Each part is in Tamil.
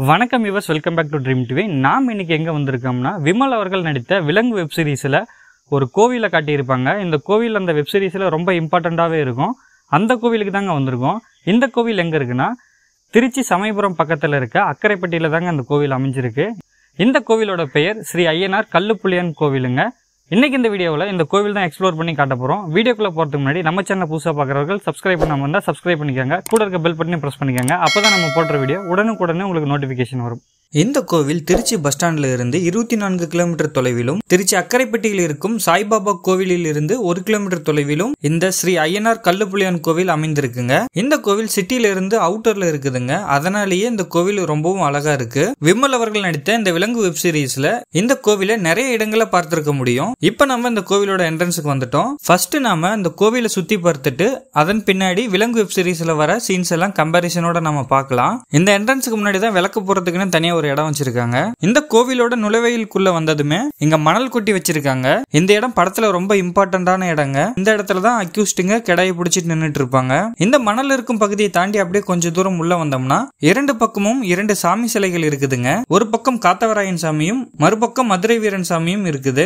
வணக்கம் yours welcome back to Dream TV நாம் இன்னைக்கு எங்கே வந்திருக்கோம்னா விமல் அவர்கள் நடித்த விலங்கு வெப் சீரிஸில் ஒரு கோவிலை காட்டியிருப்பாங்க இந்த கோவில் அந்த வெப் சீரிஸில் ரொம்ப இம்பார்ட்டண்ட்டாகவே இருக்கும் அந்த கோவிலுக்கு தாங்க வந்திருக்கோம் இந்த கோவில் எங்கே இருக்குன்னா திருச்சி சமயபுரம் பக்கத்தில் இருக்க அக்கரைப்பட்டியில் தாங்க அந்த கோவில் அமைஞ்சிருக்கு இந்த கோவிலோட பெயர் ஸ்ரீ ஐயனார் கல்லுப்புலியன் கோவிலுங்க இன்னைக்கு இந்த வீடியோவில் இந்த கோவில் தான் எக்ஸ்ப்ளோர் பண்ணி காட்ட போகிறோம் வீடியோக்குள்ளே போகிறதுக்கு முன்னாடி நம்ம சேனல் புதுசாக பார்க்குறவர்கள் சப்ஸ்கிரைப் பண்ணாமல் இருந்தால் சப்ஸ்கிரைப் பண்ணிக்கோங்க கூட இருக்க பெல் பட்டனையும் ப்ரெஸ் பண்ணிக்கோங்க அப்போ தான் நம்ம போடுற வீடியோ உடனுக்குடனே உங்களுக்கு நோட்டிஃபிகேஷன் வரும் இந்த கோவில் திருச்சி பஸ் ஸ்டாண்ட்ல இருந்து இருபத்தி நான்கு கிலோமீட்டர் தொலைவிலும் திருச்சி அக்கரைப்பட்டியில் இருக்கும் சாய்பாபா கோவிலில் இருந்து ஒரு கிலோமீட்டர் தொலைவிலும் இந்த ஸ்ரீ ஐயனார் கல்லுப்புலியான் கோவில் அமைந்திருக்குங்க இந்த கோவில் சிட்டில இருந்து அவுட்டர்ல இருக்குதுங்க அதனாலேயே இந்த கோவில் ரொம்பவும் அழகா இருக்கு விமல் அவர்கள் நடித்த இந்த விலங்கு வெப் சீரிஸ்ல இந்த கோவிலை நிறைய இடங்களை பார்த்திருக்க முடியும் இப்ப நம்ம இந்த கோவிலோட என்ட்ரன்ஸுக்கு வந்துட்டோம் ஃபர்ஸ்ட் நாம இந்த கோவிலை சுத்தி பார்த்துட்டு அதன் பின்னாடி விலங்கு வெப் சீரிஸ்ல வர சீன்ஸ் எல்லாம் கம்பாரிசனோட நம்ம பார்க்கலாம் இந்த என்ட்ரன்ஸுக்கு முன்னாடி தான் விளக்கு போறதுக்குன்னு தனியா ஒரு இடம் வச்சிருக்காங்க இந்த கோவிலோட நுழைவாயிலுக்குள்ள வந்ததுமே இங்க மணல் கொட்டி வச்சிருக்காங்க இந்த இடம் படத்துல ரொம்ப இம்பார்ட்டன்டான இடங்க இந்த இடத்துல தான் அக்யூஸ்டுங்க கிடாயை பிடிச்சிட்டு நின்னுட்டு இருப்பாங்க இந்த மணல் இருக்கும் பகுதியை தாண்டி அப்படியே கொஞ்ச தூரம் உள்ள வந்தோம்னா இரண்டு பக்கமும் இரண்டு சாமி சிலைகள் இருக்குதுங்க ஒரு பக்கம் காத்தவராயன் சாமியும் மறுபக்கம் மதுரை வீரன் சாமியும் இருக்குது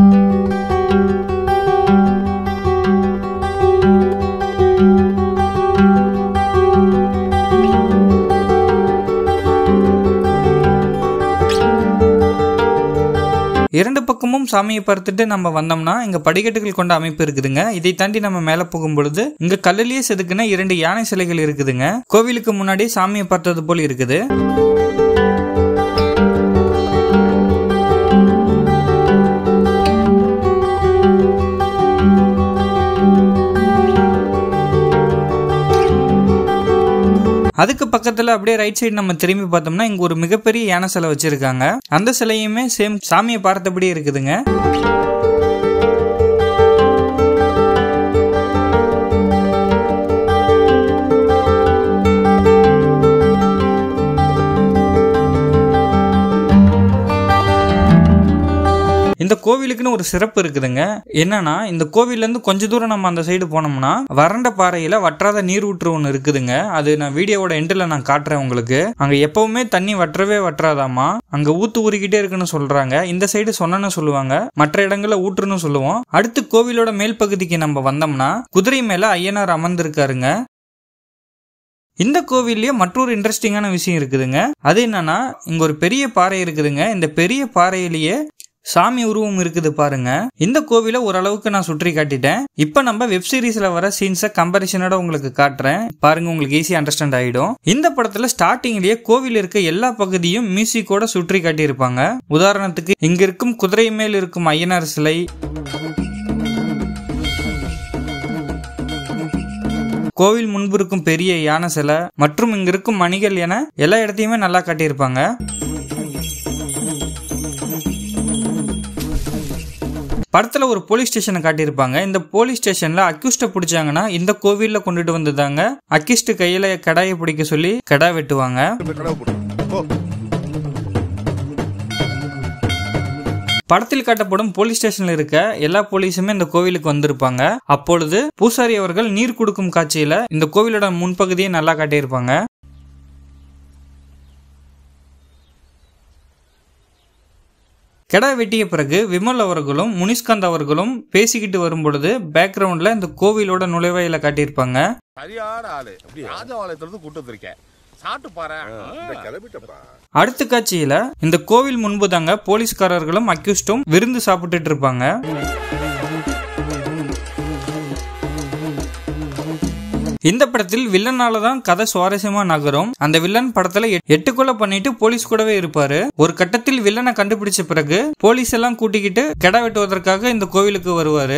இரண்டு பக்கமும் சாமியை பார்த்துட்டு நம்ம வந்தோம்னா இங்க படிக்கட்டுகள் கொண்ட அமைப்பு இருக்குதுங்க இதை தாண்டி நம்ம மேல போகும் பொழுது இங்க கல்லிலேயே செதுக்குன இரண்டு யானை சிலைகள் இருக்குதுங்க கோவிலுக்கு முன்னாடி சாமியை பார்த்தது போல் இருக்குது அதுக்கு பக்கத்துல அப்படியே ரைட் சைடு நம்ம திரும்பி பார்த்தோம்னா இங்க ஒரு மிகப்பெரிய யானை சிலை வச்சிருக்காங்க அந்த சிலையுமே சேம் சாமியை பார்த்தபடியே இருக்குதுங்க இந்த கோவிலுக்குன்னு ஒரு சிறப்பு இருக்குதுங்க என்னன்னா இந்த கோவில்ல இருந்து கொஞ்ச தூரம் நம்ம அந்த சைடு போனோம்னா வறண்ட பாறையில வற்றாத நீர் ஊற்று ஒன்று இருக்குதுங்க அது நான் வீடியோவோட எண்டில் நான் காட்டுறேன் உங்களுக்கு அங்க எப்பவுமே தண்ணி வற்றவே வற்றாதாமா அங்க ஊத்து ஊறிக்கிட்டே இருக்குன்னு சொல்றாங்க இந்த சைடு சொன்னன்னு சொல்லுவாங்க மற்ற இடங்கள்ல ஊற்றுன்னு சொல்லுவோம் அடுத்து கோவிலோட மேல் பகுதிக்கு நம்ம வந்தோம்னா குதிரை மேல ஐயனார் அமர்ந்திருக்காருங்க இந்த கோவில்லயே மற்றொரு இன்ட்ரெஸ்டிங்கான விஷயம் இருக்குதுங்க அது என்னன்னா இங்க ஒரு பெரிய பாறை இருக்குதுங்க இந்த பெரிய பாறையிலேயே சாமி உருவம் இருக்குது பாருங்க இந்த கோவிலை ஓரளவுக்கு நான் சுற்றி காட்டிட்டேன் இப்போ நம்ம வெப் சீரிஸ்ல வர சீன்ஸை கம்பேரிசனோட உங்களுக்கு காட்டுறேன் பாருங்க உங்களுக்கு ஈஸி அண்டர்ஸ்டாண்ட் ஆயிடும் இந்த படத்துல ஸ்டார்டிங்லயே கோவில் இருக்க எல்லா பகுதியும் மியூசிக்கோட சுற்றி காட்டியிருப்பாங்க உதாரணத்துக்கு இங்க இருக்கும் குதிரை மேல் இருக்கும் ஐயனார் சிலை கோவில் முன்பு இருக்கும் பெரிய யானை சிலை மற்றும் இங்க இருக்கும் மணிகள் என எல்லா இடத்தையுமே நல்லா காட்டியிருப்பாங்க படத்துல ஒரு போலீஸ் ஸ்டேஷனை காட்டியிருப்பாங்க இந்த போலீஸ் ஸ்டேஷன்ல அக்யூஸ்ட பிடிச்சாங்கன்னா இந்த கோவில்ல கொண்டுட்டு வந்ததாங்க அக்யூஸ்ட் கையில கடாயை பிடிக்க சொல்லி கடா வெட்டுவாங்க படத்தில் காட்டப்படும் போலீஸ் ஸ்டேஷன்ல இருக்க எல்லா போலீஸுமே இந்த கோவிலுக்கு வந்திருப்பாங்க அப்பொழுது பூசாரி அவர்கள் நீர் கொடுக்கும் காட்சியில இந்த கோவிலோட முன்பகுதியை நல்லா காட்டியிருப்பாங்க கெடா வெட்டிய பிறகு விமல் அவர்களும் முனிஷ்காந்த் அவர்களும் பேசிக்கிட்டு வரும் பொழுது பேக்ரவுண்ட்ல இந்த கோவிலோட நுழைவாயில காட்டியிருப்பாங்க சரியான ஆளு ராஜபாளையத்துல இருந்து கூட்டு வந்திருக்கேன் சாப்பிட்டு பாரு கிளம்பிட்டப்பா அடுத்த காட்சியில இந்த கோவில் முன்பு தாங்க போலீஸ்காரர்களும் அக்யூஸ்டும் விருந்து சாப்பிட்டுட்டு இருப்பாங்க இந்த படத்தில் வில்லனால தான் கதை சுவாரஸ்யமா நகரும் அந்த வில்லன் படத்துல எட்- எட்டு கொலை பண்ணிட்டு போலீஸ் கூடவே இருப்பாரு ஒரு கட்டத்தில் வில்லனை கண்டுபிடிச்ச பிறகு போலீஸ் எல்லாம் கூட்டிக்கிட்டு கெடா வெட்டுவதற்காக இந்த கோவிலுக்கு வருவாரு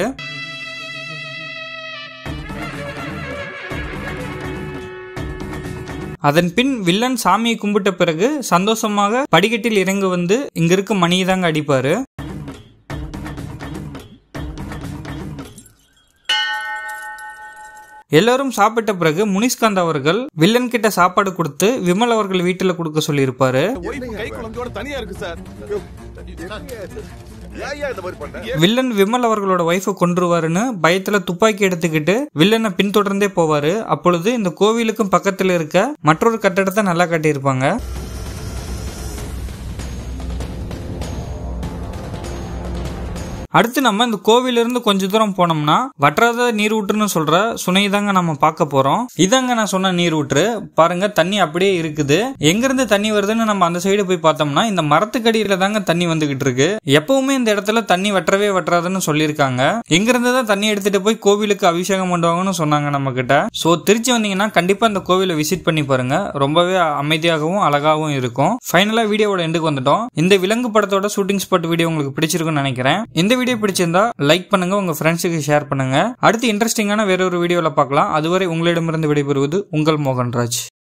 அதன் பின் வில்லன் சாமியை கும்பிட்ட பிறகு சந்தோஷமாக படிக்கட்டில் இறங்க வந்து இங்க இருக்க மணியை தாங்க அடிப்பாரு எல்லாரும் சாப்பிட்ட பிறகு முனிஷ்காந்த் அவர்கள் வில்லன் கிட்ட சாப்பாடு கொடுத்து விமல் அவர்கள் வீட்டுல கொடுக்க சொல்லியிருப்பாரு ஒய்ஃப் கை குழந்தையோட தனியா இருக்கு சார் ஏன் ஏன் இந்த மாதிரி பண்ண வில்லன் விமல் அவர்களோட ஒய்ஃபை கொன்றுவாருன்னு பயத்துல துப்பாக்கி எடுத்துக்கிட்டு வில்லனை பின்தொடர்ந்தே போவாரு அப்பொழுது இந்த கோவிலுக்கும் பக்கத்துல இருக்க மற்றொரு கட்டடத்தை நல்லா கட்டியிருப்பாங்க அடுத்து நம்ம இந்த கோவிலிருந்து கொஞ்ச தூரம் போனோம்னா வற்றாத நீரூற்றுன்னு சொல்ற சுனை தாங்க நம்ம பார்க்க போறோம் இதாங்க நான் சொன்ன நீரூற்று பாருங்க தண்ணி அப்படியே இருக்குது எங்கிருந்து தண்ணி வருதுன்னு நம்ம அந்த சைடு போய் பார்த்தோம்னா இந்த மரத்துக்கடியில தாங்க தண்ணி வந்துகிட்டு இருக்கு எப்பவுமே இந்த இடத்துல தண்ணி வற்றவே வற்றாதுன்னு சொல்லியிருக்காங்க எங்கிருந்து தான் தண்ணி எடுத்துட்டு போய் கோவிலுக்கு அபிஷேகம் பண்ணுவாங்கன்னு சொன்னாங்க நம்ம கிட்ட சோ திருச்சி வந்தீங்கன்னா கண்டிப்பா இந்த கோவிலை விசிட் பண்ணி பாருங்க ரொம்பவே அமைதியாகவும் அழகாகவும் இருக்கும் ஃபைனலா வீடியோவோட எண்டுக்கு வந்துட்டோம் இந்த விலங்கு படத்தோட ஷூட்டிங் ஸ்பாட் வீடியோ உங்களுக்கு பிடிச்சிருக்கும்னு நினைக்கிறேன் இந்த வீடியோ பிடிச்சிருந்தா லைக் பண்ணுங்க உங்க ஃப்ரெண்ட்ஸுக்கு ஷேர் பண்ணுங்க அடுத்து இன்ட்ரெஸ்டிங்கான வேற ஒரு வீடியோல பார்க்கலாம் அதுவரை உங்களிடமிருந்து விடைபெறுவது உங்கள் மோகன்ராஜ்